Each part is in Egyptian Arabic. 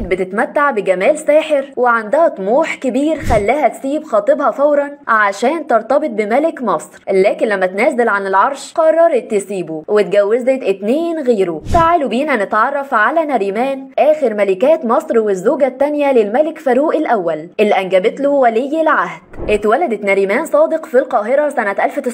بتتمتع بجمال ساحر وعندها طموح كبير خلاها تسيب خطيبها فورا عشان ترتبط بملك مصر لكن لما تنازل عن العرش قررت تسيبه واتجوزت اتنين غيره تعالوا بينا نتعرف على نريمان آخر ملكات مصر والزوجة التانية للملك فاروق الأول اللي أنجبت له ولي العهد اتولدت نريمان صادق في القاهرة سنة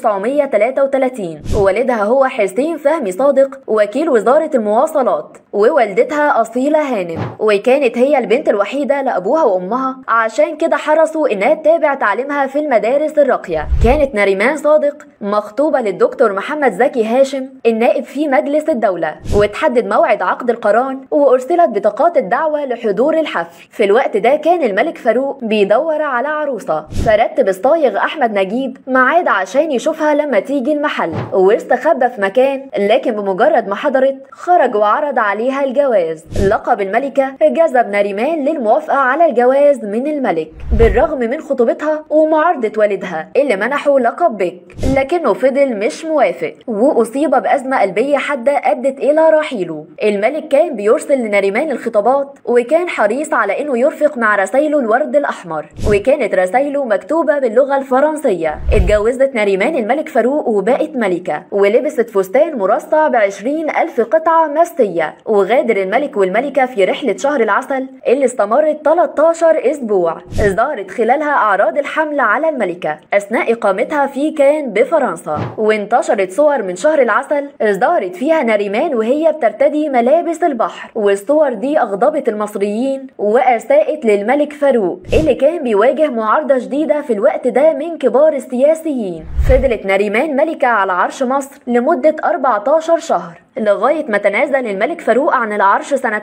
1933 ووالدها هو حسين فهمي صادق وكيل وزارة المواصلات ووالدتها أصيلة هانم وكانت هي البنت الوحيدة لأبوها وأمها عشان كده حرصوا إنها تتابع تعليمها في المدارس الراقية كانت نريمان صادق مخطوبة للدكتور محمد زكي هاشم النائب في مجلس الدولة وتحدد موعد عقد القران وأرسلت بطاقات الدعوة لحضور الحفل في الوقت ده كان الملك فاروق بيدور على عروسة فرتب الصايغ أحمد نجيب ميعاد عشان يشوفها لما تيجي المحل واستخبى في مكان لكن بمجرد ما حضرت خرج وعرض عليها الجواز لقب الملكة جذب نريمان للموافقة على الجواز من الملك بالرغم من خطوبتها ومعارضة والدها اللي منحه لقب بك لكنه فضل مش موافق وأصيب بأزمة قلبية حادة أدت إلى رحيله الملك كان بيرسل لنريمان الخطابات وكان حريص على إنه يرفق مع رسايله الورد الأحمر وكانت رسايله مكتوبة باللغة الفرنسية اتجوزت نريمان الملك فاروق وبقت ملكة ولبست فستان مرصع بعشرين ألف قطعة مستية وغادر الملك والملكة في رحلة شهر العسل اللي استمرت 13 أسبوع ظهرت خلالها أعراض الحمل على الملكة أثناء إقامتها في كان بفرنسا وانتشرت صور من شهر العسل ظهرت فيها نريمان وهي بترتدي ملابس البحر والصور دي أغضبت المصريين وأساءت للملك فاروق اللي كان بيواجه معارضة شديدة في الوقت ده من كبار السياسيين فضلت نريمان ملكة على عرش مصر لمدة 14 شهر لغاية ما تنازل الملك فاروق عن العرش سنة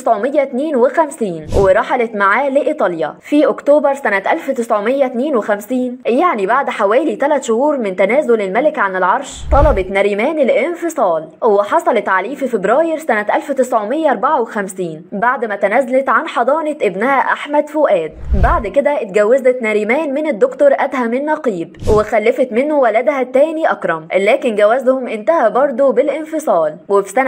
1952 ورحلت معاه لإيطاليا في أكتوبر سنة 1952 يعني بعد حوالي 3 شهور من تنازل الملك عن العرش طلبت نريمان الانفصال وحصلت عليه في فبراير سنة 1954 بعد ما تنازلت عن حضانة ابنها أحمد فؤاد بعد كده اتجوزت نريمان من الدكتور أدهم النقيب وخلفت منه ولدها التاني أكرم لكن جوازهم انتهى برضه بالانفصال وفي سنة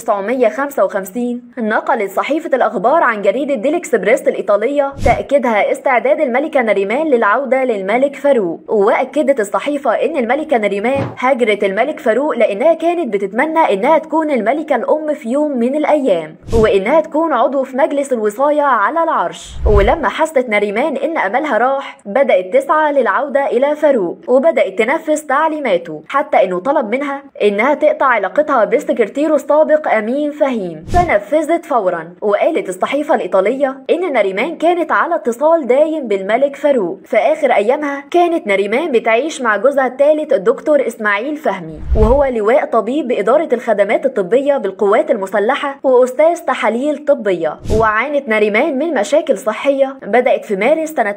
1955 نقلت صحيفة الأخبار عن جريدة ديل إكسبريس الإيطالية تأكيدها استعداد الملكة نريمان للعودة للملك فاروق وأكدت الصحيفة إن الملكة نريمان هاجرت الملك فاروق لأنها كانت بتتمنى إنها تكون الملكة الأم في يوم من الأيام وإنها تكون عضو في مجلس الوصاية على العرش ولما حست نريمان إن أملها راح بدأت تسعى للعودة إلى فاروق وبدأت تنفذ تعليماته حتى إنه طلب منها إنها تقطع علاقتها بسكرتيره السابق أمين فهيم فنفذت فورا وقالت الصحيفة الإيطالية إن نريمان كانت على اتصال دايم بالملك فاروق في آخر أيامها كانت نريمان بتعيش مع جوزها الثالث الدكتور إسماعيل فهمي وهو لواء طبيب بإدارة الخدمات الطبية بالقوات المسلحة وأستاذ تحاليل طبية وعانت نريمان من مشاكل صحية بدأت في مارس سنة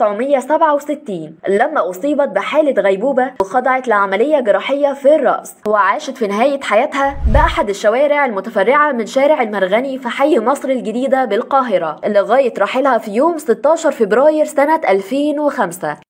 1967 لما أصيبت بحالة غيبوبة وخضعت لعملية جراحية في الرأس وعاشت في نهاية حياتها بأحد الشوارع المتفرعة من شارع المرغني في حي مصر الجديدة بالقاهرة لغاية رحيلها في يوم 16 فبراير سنة 2005